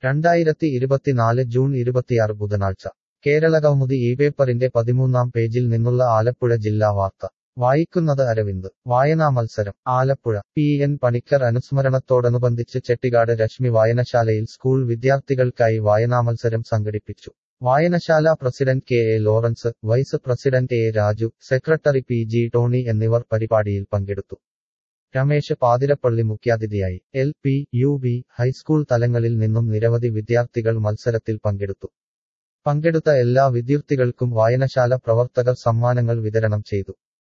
രണ്ടായിരത്തി ഇരുപത്തിനാല് ജൂൺ ഇരുപത്തിയാറ് ബുധനാഴ്ച കേരളകൗമുദി ഈ പേപ്പറിന്റെ പതിമൂന്നാം പേജിൽ നിന്നുള്ള ആലപ്പുഴ ജില്ലാ വാർത്ത വായിക്കുന്നത് അരവിന്ദ് വായനാ മത്സരം ആലപ്പുഴ പി എൻ പണിക്കർ അനുസ്മരണത്തോടനുബന്ധിച്ച് ചെട്ടികാട് രശ്മി വായനശാലയിൽ സ്കൂൾ വിദ്യാർത്ഥികൾക്കായി വായനാമത്സരം സംഘടിപ്പിച്ചു വായനശാല president K A Lawrence vice president A Raju secretary P G Tony എന്നിവർ പരിപാടിയിൽ പങ്കെടുത്തു രമേശ് പാതിരപ്പള്ളി മുഖ്യാതിഥിയായി L P U B high school തലങ്ങളിൽ നിന്നും നിരവധി വിദ്യാർത്ഥികൾ മത്സരത്തിൽ പങ്കെടുത്തു പങ്കെടുത്ത എല്ലാ വിദ്യാർത്ഥികൾക്കും വായനശാല പ്രവർത്തകർ സമ്മാനങ്ങൾ വിതരണം ചെയ്തു